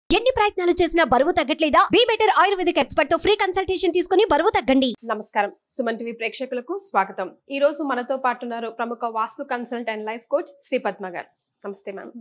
ఎన్ని ప్రయత్నాలు చేసినా బరువు తగ్గట్లేదా బీ బెటర్ ఆయుర్వేదిక్ ఎక్స్పర్ట్ తో ఫ్రీ కన్సల్టేషన్ తీసుకుని బరువు తగ్గండి నమస్కారం సుమన్ టీవీ ప్రేక్షకులకు స్వాగతం ఈ రోజు మనతో పాటు ఉన్నారు ప్రముఖ vastu consult and life coach Shri Padma గారు నమస్తే మ్యామ్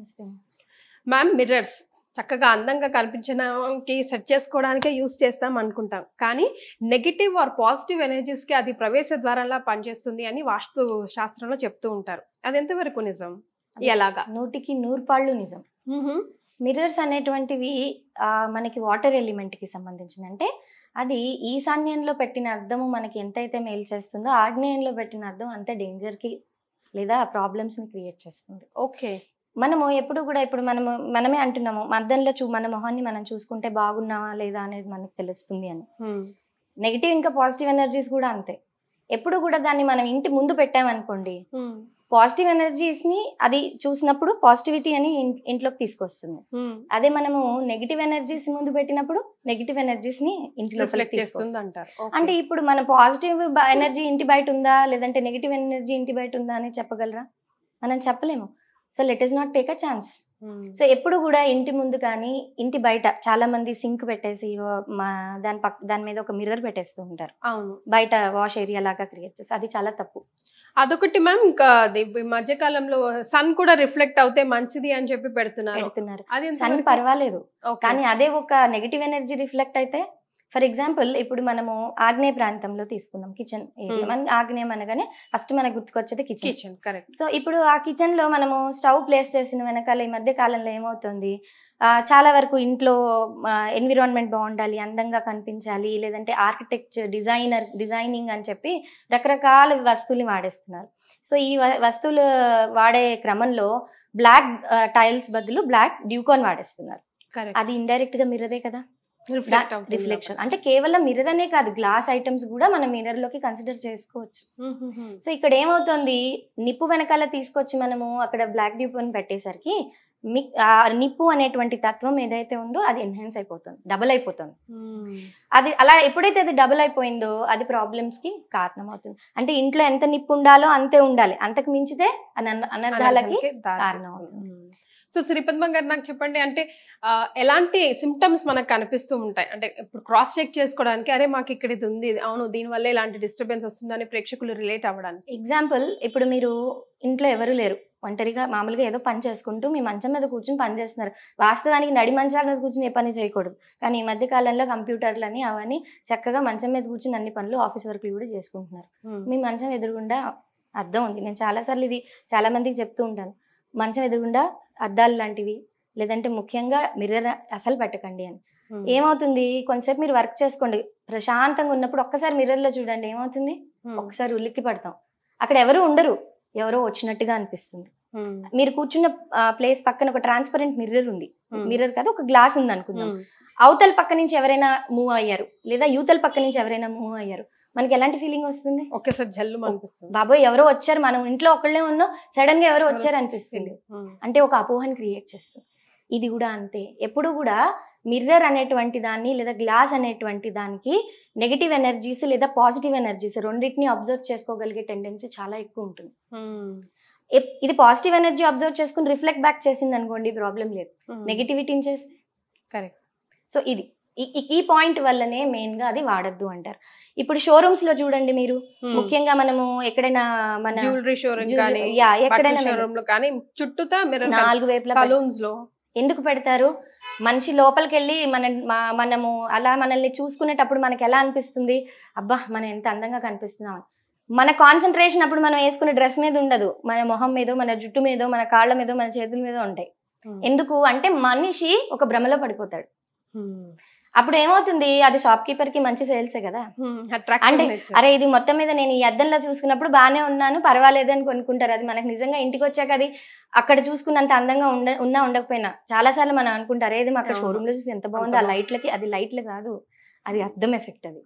మ్యామ్ మిర్రర్స్ చక్కగా అందంగా కనిపించడానికి సెట్ చేసుకోవడానికే యూస్ చేస్తాం అనుకుంటాం కానీ నెగిటివ్ ఆర్ పాజిటివ్ ఎనర్జీస్ కి అది ప్రవేశ ద్వారంలా పనిచేస్తుంది అని వాస్తు శాస్త్రంలో చెప్తూ ఉంటారు అది ఎంతవరకు నిజం ఎలాగా నూటికి నూరు పాళ్ళు నిజం మిర్రర్స్ అనేటువంటివి ఆ, మనకి వాటర్ ఎలిమెంట్కి సంబంధించిన అంటే అది ఈశాన్యంలో పెట్టిన అర్థము మనకి ఎంతైతే మేలు చేస్తుందో ఆగ్నేయంలో పెట్టిన అర్థం అంతే డేంజర్కి లేదా ప్రాబ్లమ్స్ని క్రియేట్ చేస్తుంది ఓకే మనము ఎప్పుడు కూడా ఇప్పుడు మనము మనమే అంటున్నాము అద్దంలో చూ మన మొహాన్ని మనం చూసుకుంటే బాగున్నావా లేదా అనేది మనకు తెలుస్తుంది అని నెగిటివ్ ఇంకా పాజిటివ్ ఎనర్జీస్ కూడా అంతే ఎప్పుడు కూడా దాన్ని మనం ఇంటి ముందు పెట్టామనుకోండి పాజిటివ్ ఎనర్జీస్ ని అది చూసినప్పుడు పాజిటివిటీ అని ఇన్- ఇంట్లోకి తీసుకొస్తుంది అదే మనము నెగిటివ్ ఎనర్జీస్ ముందు పెట్టినప్పుడు నెగిటివ్ ఎనర్జీస్ ని ఇంటి లోపలికి రిఫ్లెక్ట్ తీసుకొస్తుంది చేస్తుంది అంటారు అంటే ఇప్పుడు మన పాజిటివ్ ఎనర్జీ ఇంటి బయట ఉందా లేదంటే నెగిటివ్ ఎనర్జీ ఇంటి బయట ఉందా అని చెప్పగలరా మనం చెప్పలేము so let is not take a chance so ఎప్పుడు కూడా ఇంటి ముందు కానీ ఇంటి బయట చాలా మంది సింక్ పెట్టేసి ఓ మా దాని పక్క దాని మీద ఒక మిర్రర్ పెట్టేస్తూ ఉంటారు అవును బయట వాష్ ఏరియా లాగా క్రియేట్ చేసి అది చాలా తప్పు అదొకటి మ్యామ్ ఇంకా అది ఈ మధ్య కాలంలో సన్ కూడా రిఫ్లెక్ట్ అవుతే మంచిది అని చెప్పి పెడుతున్నారు పెడుతున్నారు అది సన్ ఎంతవరకు? పర్వాలేదు Okay. కానీ అదే ఒక నెగిటివ్ ఎనర్జీ రిఫ్లెక్ట్ అయితే ఫర్ ఎగ్జాంపుల్ ఇప్పుడు మనము ఆగ్నేయ ప్రాంతంలో తీసుకున్నాం కిచెన్ ఏరియా Hmm. మన ఆగ్నేయం అనగానే ఫస్ట్ మనకు గుర్తుకొచ్చేది కిచెన్ కిచెన్ కరెక్ట్ సో ఇప్పుడు ఆ కిచెన్ లో మనము స్టవ్ ప్లేస్ చేసిన వెనకాల ఈ మధ్య కాలంలో ఏమవుతుంది ఆ, చాలా వరకు ఇంట్లో ఎన్విరాన్మెంట్ బాగుండాలి అందంగా కనిపించాలి లేదంటే ఆర్కిటెక్చర్ డిజైనర్ డిజైనింగ్ అని చెప్పి రకరకాల వస్తువులు వాడేస్తున్నారు సో ఈ వ- వస్తువులు వాడే క్రమంలో బ్లాక్ టైల్స్ బదులు బ్లాక్ డ్యూకాన్ వాడేస్తున్నారు కరెక్ట్ అది ఇండైరెక్ట్ గా మిర్రరే కదా రిఫ్లెక్ట్ అవుతుంది రిఫ్లెక్షన్ అంటే కేవలం మిర్రర్ అనే కాదు గ్లాస్ ఐటమ్స్ కూడా మనం మిర్రర్ లోకి కన్సిడర్ చేసుకోవచ్చు లోపల. సో ఇక్కడ ఏమవుతుంది నిప్పు వెనకాల తీసుకొచ్చి మనము అక్కడ బ్లాక్ డ్యూప్ అని పెట్టేసరికి మీ ఆ నిప్పు అనేటువంటి తత్వం ఏదైతే ఉందో అది ఎన్హాన్స్ అయిపోతుంది డబుల్ అయిపోతుంది Hmm. అది అలా ఎప్పుడైతే అది డబుల్ అయిపోయిందో అది ప్రాబ్లమ్స్ కి కారణం అవుతుంది అంటే ఇంట్లో ఎంత నిప్పు ఉండాలో అంతే ఉండాలి అంతకు మించితే అన- అనర్థాలకి అనర్థాలకే దారి కారణం తీస్తుంది. అవుతుంది. సో శ్రీపద్మ గారు నాకు చెప్పండి అంటే ఆ, ఎలాంటి సిమ్టమ్స్ మనకు కనిపిస్తూ ఉంటాయి అంటే ఇప్పుడు క్రాస్ చెక్ చేసుకోవడానికి అరే మాకు ఇక్కడ ఇది ఉంది ఇది అవును దీని వల్ల ఇలాంటి డిస్టర్బెన్స్ వస్తుందని ప్రేక్షకులు రిలేట్ అవ్వడానికి ఎగ్జాంపుల్ ఇప్పుడు మీరు ఇంట్లో ఎవరు లేరు ఒంటరిగా మామూలుగా ఏదో పని చేసుకుంటూ మీ మంచం మీద కూర్చుని పని చేస్తున్నారు వాస్తవానికి నడి మంచాల మీద కూర్చుని ఏ పని చేయకూడదు కానీ ఈ మధ్య కాలంలో కంప్యూటర్లని అవన్నీ చక్కగా మంచం మీద కూర్చుని అన్ని పనులు ఆఫీస్ వర్క్లు కూడా చేసుకుంటున్నారు మీ మంచం ఎదురుగుండా అద్దం ఉంది నేను చాలాసార్లు ఇది చాలా మందికి చెప్తూ ఉంటాను మంచం ఎదురుగుండా అద్దాలు లాంటివి లేదంటే ముఖ్యంగా మిర్రర్ అసలు పెట్టకండి అని Hmm. ఏమవుతుంది కొంతసేపు మీరు వర్క్ చేసుకోండి ప్రశాంతంగా ఉన్నప్పుడు ఒక్కసారి మిర్రర్లో చూడండి ఏమవుతుంది Hmm. ఒకసారి ఉలిక్కి పడతాం అక్కడ ఎవరు ఉండరు ఎవరో వచ్చినట్టుగా అనిపిస్తుంది Hmm. మీరు కూర్చున్న ప్లేస్ పక్కన ఒక ట్రాన్స్పరెంట్ మిర్రర్ ఉంది Hmm. మిర్రర్ కాదు ఒక గ్లాస్ ఉంది అనుకుందాం Hmm. అవతల పక్క నుంచి ఎవరైనా మూవ్ అయ్యారు లేదా యువతల పక్క నుంచి ఎవరైనా మూవ్ అయ్యారు మనకి ఎలాంటి ఫీలింగ్ వస్తుంది ఒకేసారి జల్లు అనిపిస్తుంది బాబోయ్ ఎవరో వచ్చారు మనం ఇంట్లో ఒకళ్ళే ఉన్నాం సడన్ గా ఎవరో వచ్చారు అనిపిస్తుంది Hmm. అంటే ఒక అపోహని క్రియేట్ చేస్తుంది ఇది కూడా అంతే ఎప్పుడు కూడా మిర్రర్ అనేటువంటి దాన్ని లేదా గ్లాస్ అనేటువంటి దానికి నెగిటివ్ ఎనర్జీస్ లేదా పాజిటివ్ ఎనర్జీస్ రెండింటిని అబ్జర్వ్ చేసుకోగలిగే టెండెన్సీ చాలా ఎక్కువ ఉంటుంది Hmm. ఎప్- ఇది పాజిటివ్ ఎనర్జీ అబ్జర్వ్ చేసుకుని రిఫ్లెక్ట్ బ్యాక్ చేసింది అనుకోండి ప్రాబ్లం లేదు Hmm. నెగిటివిటీని చేస్తే Correct. సో ఇది ఈ- ఈ- ఈ పాయింట్ వల్లనే మెయిన్ గా అది వాడద్దు అంటారు ఇప్పుడు షోరూమ్స్ లో చూడండి మీరు Hmm. ముఖ్యంగా మనము ఎక్కడైనా మన జ్యువెలరీ షోరూమ్ జ్యువెలరీ- కానీ యా, ఎక్కడైనా షోరూమ్ లో కానీ చుట్టూతా మిర్రర్ నాలుగు వైపులా పెట్- సలూన్స్ లో ఎందుకు పెడతారు మనిషి లోపలికి వెళ్ళి మన మా- మనము అలా మనల్ని చూసుకునేటప్పుడు మనకి ఎలా అనిపిస్తుంది అబ్బా మనం ఎంత అందంగా కనిపిస్తున్నాం అని. మన కాన్సన్ట్రేషన్ అప్పుడు మనం వేసుకునే డ్రెస్ మీద ఉండదు మన మొహం మీదో మన జుట్టు మీదో మన కాళ్ళ మీదో మన చేతుల మీద ఉంటాయి Hmm. ఎందుకు అంటే మనిషి ఒక భ్రమలో పడిపోతాడు Hmm. అప్పుడు ఏమవుతుంది అది షాప్ కీపర్ కి మంచి సేల్సే కదా Hmm. Attractive అంటే nature. అరే ఇది మొత్తం మీద నేను ఈ అద్దంలో చూసుకున్నప్పుడు బాగానే ఉన్నాను పర్వాలేదు అని కొనుక్కుంటారు అది మనకు నిజంగా ఇంటికి వచ్చాక అది అక్కడ చూసుకున్నంత అందంగా ఉండ ఉన్నా ఉండకపోయినా చాలా సార్లు మనం అనుకుంటారు ఏది అక్కడ అవును. షోరూమ్ లో చూసి ఎంత బాగుంది అంత ఆ బాగుంది. లైట్లకి అది లైట్లు కాదు అది అద్దం ఎఫెక్ట్ అది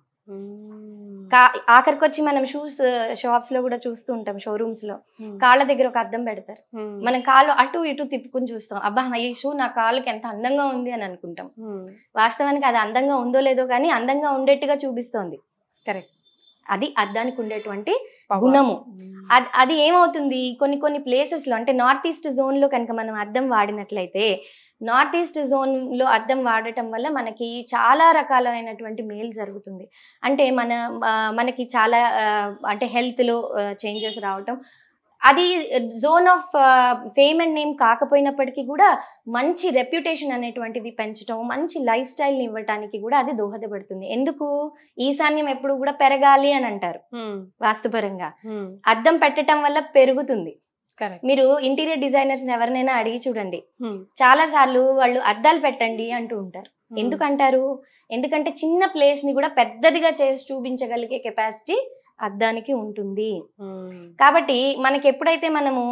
Hmm. కా- ఆఖరికి వచ్చి మనం షూస్ షాప్స్ లో కూడా చూస్తూ ఉంటాం షోరూమ్స్ లో Hmm. కాళ్ళ దగ్గర ఒక అద్దం పెడతారు Hmm. మనం కాళ్ళు అటు ఇటు తిప్పుకుని చూస్తాం అబ్బా ఈ షూ నా కాళ్ళకి ఎంత అందంగా ఉంది అని అనుకుంటాం Hmm. వాస్తవానికి అది అందంగా ఉందో లేదో కానీ అందంగా ఉండేట్టుగా చూపిస్తోంది Correct. అది అద్దానికి ఉండేటువంటి Power. గుణము Hmm. అది అది ఏమవుతుంది కొన్ని కొన్ని ప్లేసెస్ లో అంటే నార్త్ ఈస్ట్ జోన్ లో కనుక మనం అద్దం వాడినట్లయితే నార్త్ ఈస్ట్ జోన్ లో అద్దం వాడటం వల్ల మనకి చాలా రకాలైనటువంటి మేలు జరుగుతుంది అంటే మన ఆ, మనకి చాలా ఆ, అంటే హెల్త్ లో చేంజెస్ రావటం అది zone of fame and name కాకపోయినప్పటికీ కూడా మంచి రెప్యుటేషన్ అనేటువంటిది పెంచడం మంచి లైఫ్ స్టైల్ని ఇవ్వటానికి కూడా అది దోహదపడుతుంది ఎందుకు ఈశాన్యం ఎప్పుడు కూడా పెరగాలి అని అంటారు వాస్తుపరంగా అద్దం పెట్టడం వల్ల పెరుగుతుంది కరెక్ట్ మీరు ఇంటీరియర్ డిజైనర్స్ ఎవరినైనా అడిగి చూడండి చాలా సార్లు వాళ్ళు అద్దాలు పెట్టండి అంటూ ఉంటారు ఎందుకంటారు ఎందుకంటే చిన్న ప్లేస్ ని కూడా పెద్దదిగా చేసి చూపించగలిగే కెపాసిటీ అద్దానికి ఉంటుంది కాబట్టి మనకి ఎప్పుడైతే మనము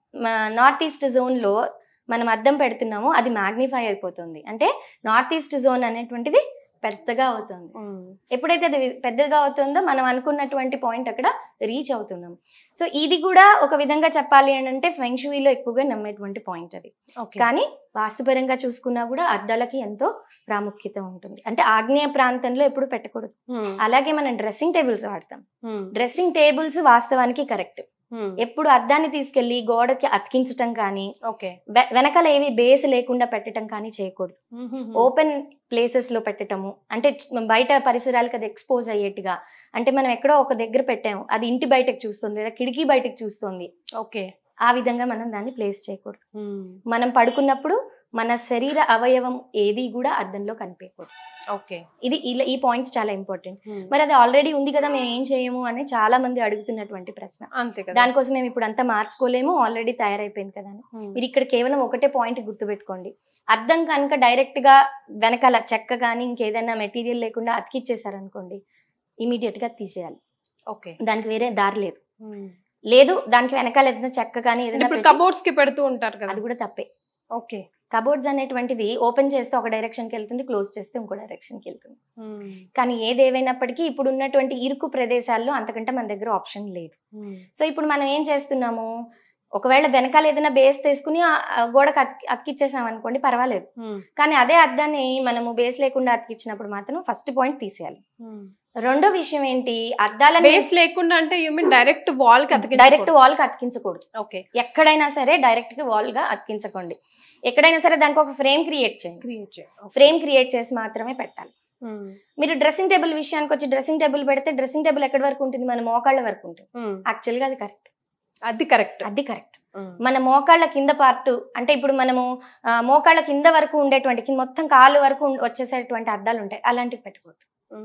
నార్త్ ఈస్ట్ జోన్ లో మనం అద్దం పెడుతున్నామో అది మ్యాగ్నిఫై అయిపోతుంది అంటే నార్త్ ఈస్ట్ జోన్ అనేటువంటిది పెద్దగా అవుతుంది ఎప్పుడైతే అది పెద్దగా అవుతుందో మనం అనుకున్నటువంటి పాయింట్ అక్కడ రీచ్ అవుతున్నాం సో ఇది కూడా ఒక విధంగా చెప్పాలి అని అంటే ఫెంక్షువీలో ఎక్కువగా నమ్మేటువంటి పాయింట్ అది కానీ వాస్తుపరంగా చూసుకున్నా కూడా అద్దాలకి ఎంతో ప్రాముఖ్యత ఉంటుంది అంటే ఆగ్నేయ ప్రాంతంలో ఎప్పుడు పెట్టకూడదు అలాగే మనం డ్రెస్సింగ్ టేబుల్స్ వాడతాం డ్రెస్సింగ్ టేబుల్స్ వాస్తవానికి కరెక్ట్ ఎప్పుడు అద్దాన్ని తీసుకెళ్లి గోడకి అతికించటం కానీ ఓకే వె- వెనకాల ఏవి బేస్ లేకుండా పెట్టడం కానీ చేయకూడదు ఓపెన్ ప్లేసెస్ లో పెట్టటము అంటే చ- బయట పరిసరాలకు అది ఎక్స్పోజ్ అయ్యేట్టుగా అంటే మనం ఎక్కడో ఒక దగ్గర పెట్టాము అది ఇంటి బయటకు చూస్తుంది లేదా కిటికీ బయటకు చూస్తుంది ఓకే ఆ విధంగా మనం దాన్ని ప్లేస్ చేయకూడదు మనం పడుకున్నప్పుడు మన శరీర అవయవం ఏది కూడా అద్దంలో కనిపించకూడదు ఓకే ఇది ఇలా ఈ పాయింట్స్ చాలా ఇంపార్టెంట్ మరి అది ఆల్రెడీ ఉంది కదా మేము ఏం చేయము అని చాలా మంది అడుగుతున్నటువంటి ప్రశ్న అంతే కదా దానికోసం మేము ఇప్పుడు అంతా మార్చుకోలేము ఆల్రెడీ తయారైపోయింది కదా అని మీరు ఇక్కడ కేవలం ఒకటే పాయింట్ గుర్తుపెట్టుకోండి అద్దం కనుక డైరెక్ట్ గా వెనకాల చెక్క కానీ ఇంకేదైనా మెటీరియల్ లేకుండా అతికిచ్చేసారనుకోండి ఇమీడియట్ గా తీసేయాలి ఓకే దానికి వేరే దారి లేదు లేదు దానికి వెనకాల ఏదైనా చెక్క కానీ ఏదైనా ఇప్పుడు పెట్టి- కబోర్డ్స్ కి పెడుతూ ఉంటారు కదా అది కూడా తప్పే ఓకే కబోర్డ్స్ అనేటువంటిది ఓపెన్ చేస్తే ఒక డైరెక్షన్ కి వెళ్తుంది క్లోజ్ చేస్తే ఇంకో డైరెక్షన్ కి వెళ్తుంది కానీ ఏది ఏవైనప్పటికీ ఇప్పుడు ఉన్నటువంటి ఇరుకు ప్రదేశాల్లో అంతకంటే మన దగ్గర ఆప్షన్ లేదు సో ఇప్పుడు మనం ఏం చేస్తున్నాము ఒకవేళ వెనకాల ఏదైనా బేస్ తీసుకుని ఆ- ఆ గోడకు అతికి అతికిచ్చేసాం అనుకోండి పర్వాలేదు కానీ అదే అద్దాన్ని మనము బేస్ లేకుండా అతికిచ్చినప్పుడు మాత్రం ఫస్ట్ పాయింట్ తీసేయాలి రెండో విషయం ఏంటి అద్దాల బేస్ లేకుండా అంటే యూ మీన్ డైరెక్ట్ వాల్ కి అతికించకూడదు. డైరెక్ట్ వాల్ కి అతికించకూడదు ఓకే ఎక్కడైనా సరే డైరెక్ట్ గా వాల్ గా అతికించకండి ఎక్కడైనా సరే దానికి ఒక ఫ్రేమ్ క్రియేట్ చేయండి క్రియేట్ చేయాలి ఫ్రేమ్ క్రియేట్ చేసి మాత్రమే పెట్టాలి మీరు డ్రెస్సింగ్ టేబుల్ విషయానికి వచ్చి డ్రెస్సింగ్ టేబుల్ పెడితే డ్రెస్సింగ్ టేబుల్ ఎక్కడి వరకు ఉంటుంది మన మోకాళ్ళ వరకు ఉంటుంది యాక్చువల్గా అది కరెక్ట్ అది కరెక్ట్ అది కరెక్ట్ మన మోకాళ్ళ కింద పార్ట్ అంటే ఇప్పుడు మనము ఆ, మోకాళ్ళ కింద వరకు ఉండేటువంటి కింద మొత్తం కాలు వరకు ఉం- వచ్చేసేటువంటి అద్దాలు ఉంటాయి అలాంటివి పెట్టకూడదు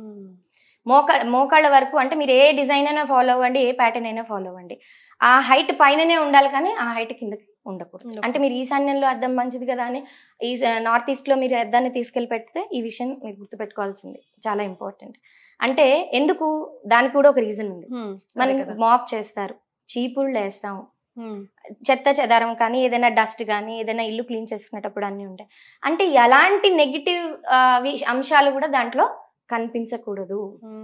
మోకా మోకాళ్ళ వరకు అంటే మీరు ఏ డిజైన్ అయినా ఫాలో అవ్వండి ఏ ప్యాటర్న్ అయినా ఫాలో అవ్వండి ఆ హైట్ పైననే ఉండాలి కానీ ఆ హైట్ కిందకి ఉండకూడదు ఉండకూడదు. అంటే మీరు ఈశాన్యంలో అద్దం మంచిది కదా అని ఈ నార్త్ ఈస్ట్ లో మీరు అద్దాన్ని తీసుకెళ్లి పెడితే ఈ విషయం మీరు గుర్తుపెట్టుకోవాల్సింది చాలా ఇంపార్టెంట్ అంటే ఎందుకు దానికి కూడా ఒక రీజన్ ఉంది మనం మాప్ చేస్తారు చీపుళ్ళు వేస్తాం చెత్త చెదారం కానీ ఏదైనా డస్ట్ కానీ ఏదైనా ఇల్లు క్లీన్ చేసుకునేటప్పుడు అన్నీ ఉంటాయి అంటే ఎలాంటి నెగిటివ్ అంశాలు కూడా దాంట్లో కనిపించకూడదు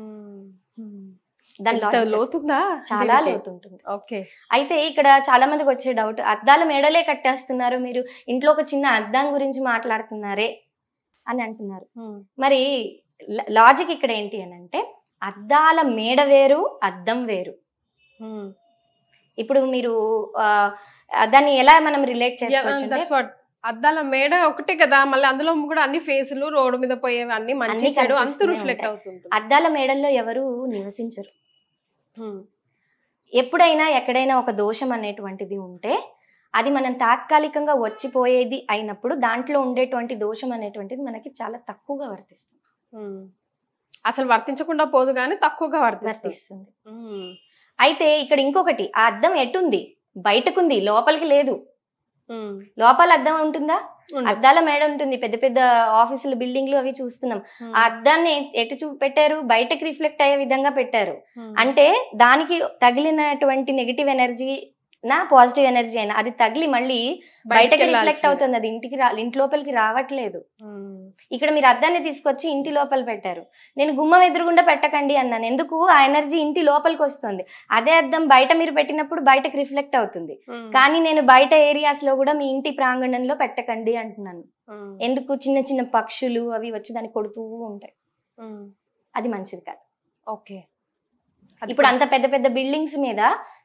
దాని logic అది. లోతుందా చాలా లోతు ఉంటుంది ఓకే అయితే ఇక్కడ చాలా మందికి వచ్చే డౌట్ అద్దాల మేడలే కట్టేస్తున్నారు మీరు ఇంట్లో ఒక చిన్న అద్దం గురించి మాట్లాడుతున్నారే అని అంటున్నారు మరి లాజిక్ ఇక్కడ ఏంటి అని అంటే అద్దాల మేడ వేరు అద్దం వేరు ఇప్పుడు మీరు ఆ, దాన్ని ఎలా మనం రిలేట్ చేసుకోవచ్చు అంటే దట్స్ వాట్ అద్దాల మేడ ఒకటే కదా మళ్ళీ అందులో కూడా అన్ని ఫేసులు రోడ్డు మీద పోయేవి అన్ని మంచి అన్ని చెడు అంత కనిపిస్తూనే రిఫ్లెక్ట్ ఉంటాయి. అవుతుంటుంది అద్దాల మేడల్లో ఎవరు నివసించరు Hmm. ఎప్పుడైనా ఎక్కడైనా ఒక దోషం అనేటువంటిది ఉంటే అది మనం తాత్కాలికంగా వచ్చిపోయేది అయినప్పుడు దాంట్లో ఉండేటువంటి దోషం అనేటువంటిది మనకి చాలా తక్కువగా వర్తిస్తుంది Hmm. అసలు వర్తించకుండా పోదు కానీ తక్కువగా వర్తిస్తుంది వర్తిస్తుంది Hmm. అయితే ఇక్కడ ఇంకొకటి ఆ అద్దం ఎటుంది బయటకుంది లోపలికి లేదు Hmm. లోపల అద్దం ఉంటుందా ఉండదు. అద్దాల మేడ ఉంటుంది పెద్ద పెద్ద ఆఫీసులు బిల్డింగ్లు అవి చూస్తున్నాం Hmm. ఆ అద్దాన్ని ఎటు చూ పెట్టారు బయటకి రిఫ్లెక్ట్ అయ్యే విధంగా పెట్టారు Hmm. అంటే దానికి తగిలినటువంటి నెగిటివ్ ఎనర్జీ నా పాజిటివ్ ఎనర్జీ అయినా అది తగిలి మళ్ళీ బయటకి బయటకి రిఫ్లెక్ట్ వెళ్ళాల్సిందే. అవుతుంది అది ఇంటికి రా ఇంటి లోపలికి రావట్లేదు Hmm. ఇక్కడ మీరు అద్దాన్ని తీసుకొచ్చి ఇంటి లోపల పెట్టారు నేను గుమ్మం ఎదురుగుండా పెట్టకండి అన్నాను ఎందుకు ఆ ఎనర్జీ ఇంటి లోపలికి వస్తుంది అదే అద్దం బయట మీరు పెట్టినప్పుడు బయటకు రిఫ్లెక్ట్ అవుతుంది Hmm. కానీ నేను బయట ఏరియాస్ లో కూడా మీ ఇంటి ప్రాంగణంలో పెట్టకండి అంటున్నాను Hmm. ఎందుకు చిన్న చిన్న పక్షులు అవి వచ్చి దాన్ని కొడుతూ ఉంటాయి Hmm. అది మంచిది కాదు ఓకే ఇప్పుడు అంత పెద్ద పెద్ద బిల్డింగ్స్ మీద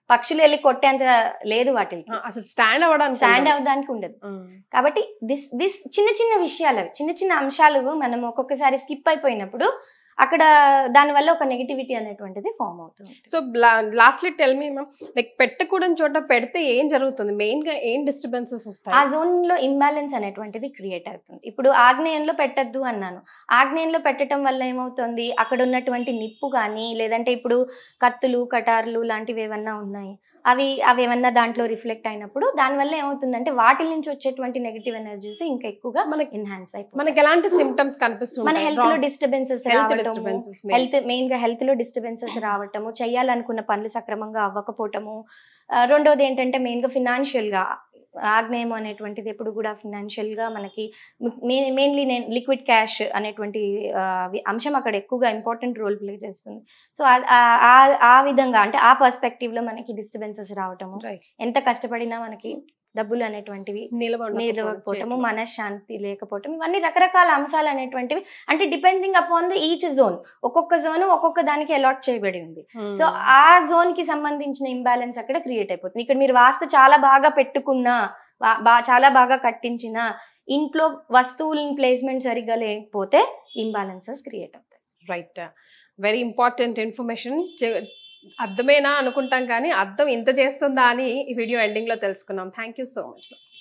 పక్షులు వెళ్ళి కొట్టేంత లేదు వాటికి ఆ, అసలు స్టాండ్ అవ్వడానికి స్టాండ్ ఉండదు. అవ్వడానికి ఉండదు ఆ. కాబట్టి దిస్ దిస్ చిన్న చిన్న విషయాలు అవి చిన్న చిన్న అంశాలు మనం ఒక్కొక్కసారి స్కిప్ అయిపోయినప్పుడు అక్కడ దానివల్ల ఒక నెగిటివిటీ అనేటువంటిది ఫామ్ అవుతుంది so lastly tell me ma'am like పెట్టకూడని చోట పెడితే ఏం జరుగుతుంది మెయిన్ గా ఏం డిస్టర్బెన్సెస్ ఆ వస్తాయి జోన్ లో ఇంబ్యాలెన్స్ అనేటువంటిది క్రియేట్ అవుతుంది ఇప్పుడు ఆగ్నేయంలో పెట్టద్దు అన్నాను ఆగ్నేయంలో పెట్టడం వల్ల ఏమవుతుంది అక్కడ ఉన్నటువంటి నిప్పు కానీ లేదంటే ఇప్పుడు కత్తులు కటార్లు లాంటివి ఏమన్నా ఉన్నాయి అవి అవి ఏమన్నా దాంట్లో రిఫ్లెక్ట్ అయినప్పుడు దానివల్ల ఏమవుతుందంటే వాటి నుంచి వచ్చేటువంటి నెగిటివ్ ఎనర్జీస్ ఇంకా ఎక్కువగా మనకి ఎన్హాన్స్ అయిపోతుంది మనకి ఎలాంటి సిమ్టమ్స్ మన కనిపిస్తుంది హెల్త్ లో డిస్టర్బెన్సెస్ హెల్త్ రావటము డిస్టర్బెన్సెస్ హెల్త్ మెయిన్ గా హెల్త్ లో డిస్టర్బెన్సెస్ రావటము చేయాలనుకున్న పనులు సక్రమంగా అవ్వకపోవటము ఆ, రెండోది ఏంటంటే మెయిన్ గా ఫినాన్షియల్ గా ఆగ్నేయం అనేటువంటిది ఎప్పుడు కూడా ఫినాన్షియల్ గా మనకి మెయిన్లీ నేను లిక్విడ్ క్యాష్ అనేటువంటి ఆ, వి- అంశం అక్కడ ఎక్కువగా ఇంపార్టెంట్ రోల్ ప్లే చేస్తుంది సో ఆ విధంగా అంటే ఆ పర్స్పెక్టివ్ లో మనకి డిస్టర్బెన్సెస్ రావటము ఎంత కష్టపడినా మనకి డబ్బులు అనేటువంటివి నిలవకపోవటము మనశ్శాంతి లేకపోవటం ఇవన్నీ రకరకాల అంశాలు అనేటువంటివి అంటే depending upon the each zone ఒక్కొక్క జోన్ ఒక్కొక్క దానికి అలాట్ చేయబడి ఉంది సో ఆ జోన్ కి సంబంధించిన ఇంబ్యాలెన్స్ అక్కడ క్రియేట్ అయిపోతుంది ఇక్కడ మీరు వాస్తు చాలా బాగా పెట్టుకున్నా బా- బా చాలా బాగా కట్టించిన ఇంట్లో వస్తువులని ప్లేస్మెంట్ సరిగ్గా లేకపోతే ఇంబ్యాలెన్సెస్ క్రియేట్ అవుతాయి రైట్ వెరీ ఇంపార్టెంట్ ఇన్ఫర్మేషన్ అర్థమేనా అనుకుంటాం కానీ అర్థం ఇంత చేస్తుందా అని ఈ వీడియో ఎండింగ్ లో తెలుసుకున్నాం థ్యాంక్ యూ సో మచ్